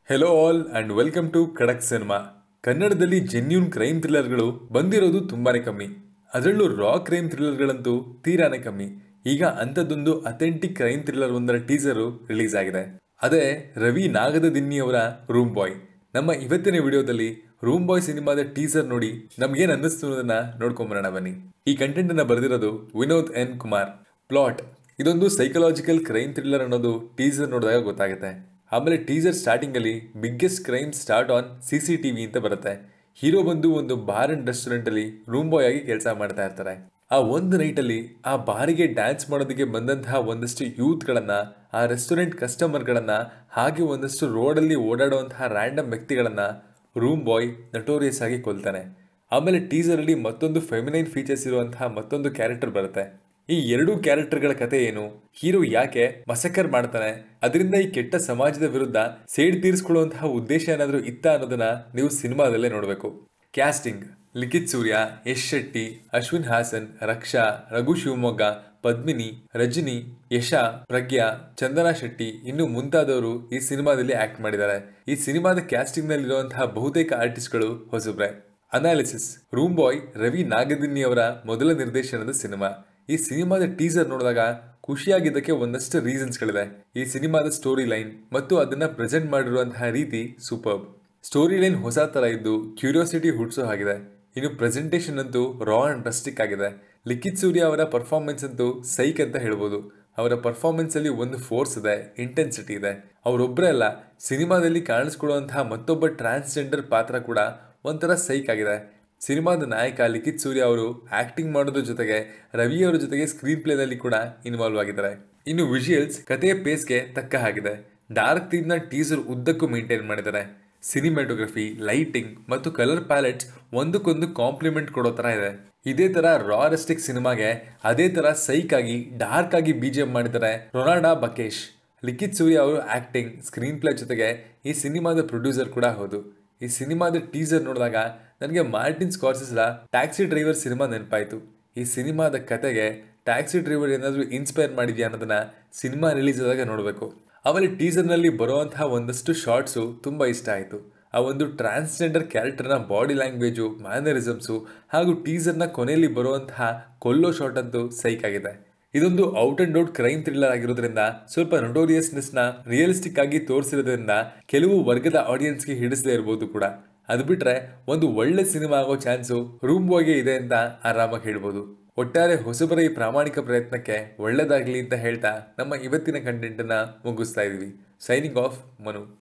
hello all and welcome to Khadak cinema ಕನ್ನಡದಲ್ಲಿ genuine crime ಥ್ರಿಲ್ಲರ್ಗಳು ಬಂದಿರೋದು ತುಂಬಾನೇ ಕಮ್ಮಿ ಅದರಲ್ಲೂ ರಾ ಕ್ರೈಮ್ ಥ್ರಿಲ್ಲರ್ಗಳಂತೂ ತೀರಾನೇ ಕಮ್ಮಿ ಈಗ ಅಂಥದ್ದೊಂದು ಅಥೆಂಟಿಕ್ ಕ್ರೈಮ್ ಥ್ರಿಲ್ಲರ್ ಒಂದರ ಟೀಸರು ರಿಲೀಸ್ ಆಗಿದೆ ಅದೇ ರವಿ ನಾಗದ ದಿನ್ನಿಯವರ ರೂಮ್ ಬಾಯ್ ನಮ್ಮ ಇವತ್ತಿನ ವಿಡಿಯೋದಲ್ಲಿ ರೂಮ್ ಬಾಯ್ ಸಿನಿಮಾದ ಟೀಸರ್ ನೋಡಿ ನಮ್ಗೇನ್ ಅನ್ನಿಸ್ತು ಅನ್ನೋದನ್ನ ನೋಡ್ಕೊಂಬರೋಣ ಬನ್ನಿ ಈ ಕಂಟೆಂಟ್ ಅನ್ನ ಬರೆದಿರೋದು ವಿನೋದ್ ಎನ್ ಕುಮಾರ್ ಪ್ಲಾಟ್ ಇದೊಂದು ಸೈಕಲಾಜಿಕಲ್ ಕ್ರೈಮ್ ಥ್ರಿಲ್ಲರ್ ಅನ್ನೋದು ಟೀಸರ್ ನೋಡಿದಾಗ ಗೊತ್ತಾಗುತ್ತೆ ಆಮೇಲೆ ಟೀಸರ್ ಸ್ಟಾರ್ಟಿಂಗ್ ಅಲ್ಲಿ biggest crime start on C C TV ಅಂತ ಬರುತ್ತೆ ಹೀರೋ ಬಂದು ಒಂದು ಬಾರ್ ಅಂಡ್ ರೆಸ್ಟೋರೆಂಟ್ ಅಲ್ಲಿ ರೂಮ್ ಬಾಯ್ ಆಗಿ ಕೆಲಸ ಮಾಡ್ತಾ ಇರ್ತಾರೆ ಆ ಒಂದು ನೈಟ್ ಅಲ್ಲಿ ಆ ಬಾರಿಗೆ ಡ್ಯಾನ್ಸ್ ಮಾಡೋದಕ್ಕೆ ಬಂದಂತಹ ಒಂದಷ್ಟು ಯೂತ್ಗಳನ್ನ ಆ ರೆಸ್ಟೋರೆಂಟ್ ಕಸ್ಟಮರ್ಗಳನ್ನ ಹಾಗೆ ಒಂದಷ್ಟು ರೋಡಲ್ಲಿ ಓಡಾಡುವಂತಹ ರ್ಯಾಂಡಮ್ ವ್ಯಕ್ತಿಗಳನ್ನ ರೂಮ್ ಬಾಯ್ ನಟೋರಿಯಸ್ ಆಗಿ ಕೊಲ್ತಾನೆ ಆಮೇಲೆ ಟೀಸರ್ ಅಲ್ಲಿ ಮತ್ತೊಂದು ಫೆಮಿನೈನ್ ಫೀಚರ್ಸ್ ಇರುವಂತಹ ಮತ್ತೊಂದು ಕ್ಯಾರೆಕ್ಟರ್ ಬರುತ್ತೆ ಈ ಎರಡೂ ಕ್ಯಾರೆಕ್ಟರ್ಗಳ ಕತೆ ಏನು ಹೀರೋ ಯಾಕೆ ಮಸಕರ್ ಮಾಡ್ತಾನೆ ಅದರಿಂದ ಈ ಕೆಟ್ಟ ಸಮಾಜದ ವಿರುದ್ಧ ಸೇಡ್ ತೀರಿಸ್ಕೊಳ್ಳುವಂತಹ ಉದ್ದೇಶ ಏನಾದರೂ ಇತ್ತ ಅನ್ನೋದನ್ನ ನೀವು ಸಿನಿಮಾದಲ್ಲೇ ನೋಡಬೇಕು ಕ್ಯಾಸ್ಟಿಂಗ್ ಲಿಖಿತ್ ಸೂರ್ಯ ಯಶ್ ಶೆಟ್ಟಿ ಅಶ್ವಿನ್ ಹಾಸನ್ ರಕ್ಷಾ ರಘು ಶಿವಮೊಗ್ಗ ಪದ್ಮಿನಿ ರಜನಿ ಯಶ ಪ್ರಜ್ಞಾ ಚಂದನಾ ಶೆಟ್ಟಿ ಇನ್ನು ಮುಂತಾದವರು ಈ ಸಿನಿಮಾದಲ್ಲಿ ಆಕ್ಟ್ ಮಾಡಿದ್ದಾರೆ ಈ ಸಿನಿಮಾದ ಕ್ಯಾಸ್ಟಿಂಗ್ ನಲ್ಲಿರುವಂತಹ ಬಹುತೇಕ ಆರ್ಟಿಸ್ಟ್ಗಳು ಹೊಸಬ್ರೆ analysis room boy Ravi Nagadinni ಅವರ ಮೊದಲ ನಿರ್ದೇಶನದ ಸಿನಿಮಾ ಈ ಸಿನಿಮಾದ ಟೀಸರ್ ನೋಡಿದಾಗ ಖುಷಿಯಾಗಿದ್ದಕ್ಕೆ ಒಂದಷ್ಟು ರೀಸನ್ಸ್ಗಳಿದೆ ಈ ಸಿನಿಮಾದ ಸ್ಟೋರಿ ಲೈನ್ ಮತ್ತು ಅದನ್ನ ಪ್ರೆಸೆಂಟ್ ಮಾಡಿರುವಂತಹ ರೀತಿ ಸೂಪರ್ಬ್ ಸ್ಟೋರಿ ಲೈನ್ ಹೊಸ ತರ ಇದ್ದು ಕ್ಯೂರಿಯಾಸಿಟಿ ಹುಡ್ಸೋ ಹಾಗಿದೆ ಇನ್ನು ಪ್ರೆಸೆಂಟೇಷನ್ ಅಂತೂ ರಾ ಅಂಡ್ ರಸ್ಟಿಕ್ ಆಗಿದೆ ಲಿಖಿತ್ ಸೂರ್ಯ ಅವರ ಪರ್ಫಾರ್ಮೆನ್ಸ್ ಅಂತೂ ಸೈಕ್ ಅಂತ ಹೇಳ್ಬೋದು ಅವರ ಪರ್ಫಾರ್ಮೆನ್ಸ್ ಅಲ್ಲಿ ಒಂದು ಫೋರ್ಸ್ ಇದೆ ಇಂಟೆನ್ಸಿಟಿ ಇದೆ ಅವರೊಬ್ಬರೇ ಅಲ್ಲ ಸಿನಿಮಾದಲ್ಲಿ ಕಾಣಿಸ್ಕೊಳ್ಳುವಂತಹ ಮತ್ತೊಬ್ಬ ಟ್ರಾನ್ಸ್ಜೆಂಡರ್ ಪಾತ್ರ ಕೂಡ ಒಂಥರ ಸೈಕ್ ಆಗಿದೆ ಸಿನಿಮಾದ ನಾಯಕ ಲಿಖಿತ್ ಸೂರ್ಯ ಅವರು ಆಕ್ಟಿಂಗ್ ಮಾಡೋದ್ರ ಜೊತೆಗೆ ರವಿ ಅವರ ಜೊತೆಗೆ ಸ್ಕ್ರೀನ್ ಪ್ಲೇನಲ್ಲಿ ಕೂಡ ಇನ್ವಾಲ್ವ್ ಆಗಿದ್ದಾರೆ ಇನ್ನು ವಿಜುವಲ್ಸ್ ಕಥೆಯ ಪೇಸ್ಗೆ ತಕ್ಕ ಹಾಗಿದೆ ಡಾರ್ಕ್ ಥೀಮ್ನ ಟೀಸರ್ ಉದ್ದಕ್ಕೂ ಮೇಂಟೈನ್ ಮಾಡಿದ್ದಾರೆ ಸಿನಿಮಾಟೋಗ್ರಫಿ ಲೈಟಿಂಗ್ ಮತ್ತು ಕಲರ್ ಪ್ಯಾಲೆಟ್ಸ್ ಒಂದಕ್ಕೊಂದು ಕಾಂಪ್ಲಿಮೆಂಟ್ ಕೊಡೋ ಥರ ಇದೆ ಇದೇ ತರ ರಾರೆಸ್ಟಿಕ್ ಸಿನಿಮಾಗೆ ಅದೇ ತರ ಸೈಕ್ ಆಗಿ ಡಾರ್ಕ್ ಆಗಿ ಬಿಜಿಎಂ ಮಾಡಿದ್ದಾರೆ ರೊನಾಲ್ಡಾ ಬಕೇಶ್ ಲಿಖಿತ್ ಸೂರ್ಯ ಅವರು ಆಕ್ಟಿಂಗ್ ಸ್ಕ್ರೀನ್ ಪ್ಲೇ ಜೊತೆಗೆ ಈ ಸಿನಿಮಾದ ಪ್ರೊಡ್ಯೂಸರ್ ಕೂಡ ಹೌದು ಈ ಸಿನಿಮಾದ ಟೀಸರ್ ನೋಡಿದಾಗ ನನಗೆ ಮಾರ್ಟಿನ್ ಸ್ಕಾರ್ಸೆಸ್ರ ಟ್ಯಾಕ್ಸಿ ಡ್ರೈವರ್ ಸಿನಿಮಾ ನೆನಪಾಯಿತು ಈ ಸಿನಿಮಾದ ಕತೆಗೆ ಟ್ಯಾಕ್ಸಿ ಡ್ರೈವರ್ ಏನಾದರೂ ಇನ್ಸ್ಪೈರ್ ಮಾಡಿದ್ಯಾ ಅನ್ನೋದನ್ನ ಸಿನಿಮಾ ರಿಲೀಸ್ ಆದಾಗ ನೋಡಬೇಕು ಆಮೇಲೆ ಟೀಸರ್ನಲ್ಲಿ ಬರುವಂತಹ ಒಂದಷ್ಟು ಶಾರ್ಟ್ಸು ತುಂಬ ಇಷ್ಟ ಆಯಿತು ಆ ಒಂದು ಟ್ರಾನ್ಸ್ಜೆಂಡರ್ ಕ್ಯಾರೆಕ್ಟರ್ನ ಬಾಡಿ ಲ್ಯಾಂಗ್ವೇಜು ಮ್ಯಾನರಿಸಮ್ಸು ಹಾಗೂ ಟೀಸರ್ನ ಕೊನೆಯಲ್ಲಿ ಬರುವಂತಹ ಕೊಲ್ಲೋ ಶಾಟ್ ಅಂತೂ ಸೈಕ್ ಆಗಿದೆ ಇದೊಂದು out and out crime thriller ಆಗಿರೋದ್ರಿಂದ ಸ್ವಲ್ಪ ನೊಟೋರಿಯಸ್ನೆಸ್ನ ರಿಯಲಿಸ್ಟಿಕ್ ಆಗಿ ತೋರಿಸಿರೋದ್ರಿಂದ ಕೆಲವು ವರ್ಗದ ಆಡಿಯನ್ಸ್ಗೆ ಹಿಡಿಸದೇ ಇರ್ಬೋದು ಕೂಡ ಅದು ಬಿಟ್ರೆ ಒಂದು ಒಳ್ಳೆ ಸಿನಿಮಾ ಆಗೋ ಚಾನ್ಸು ರೂಮ್ ಬಾಯ್ಗೆ ಇದೆ ಅಂತ ಆರಾಮಾಗಿ ಹೇಳ್ಬೋದು ಒಟ್ಟಾರೆ ಹೊಸಬರ ಈ ಪ್ರಾಮಾಣಿಕ ಪ್ರಯತ್ನಕ್ಕೆ ಒಳ್ಳೇದಾಗ್ಲಿ ಅಂತ ಹೇಳ್ತಾ ನಮ್ಮ ಇವತ್ತಿನ ಕಂಟೆಂಟನ್ನ ಮುಗಿಸ್ತಾ ಇದೀವಿ ಸೈನಿಂಗ್ ಆಫ್ ಮನು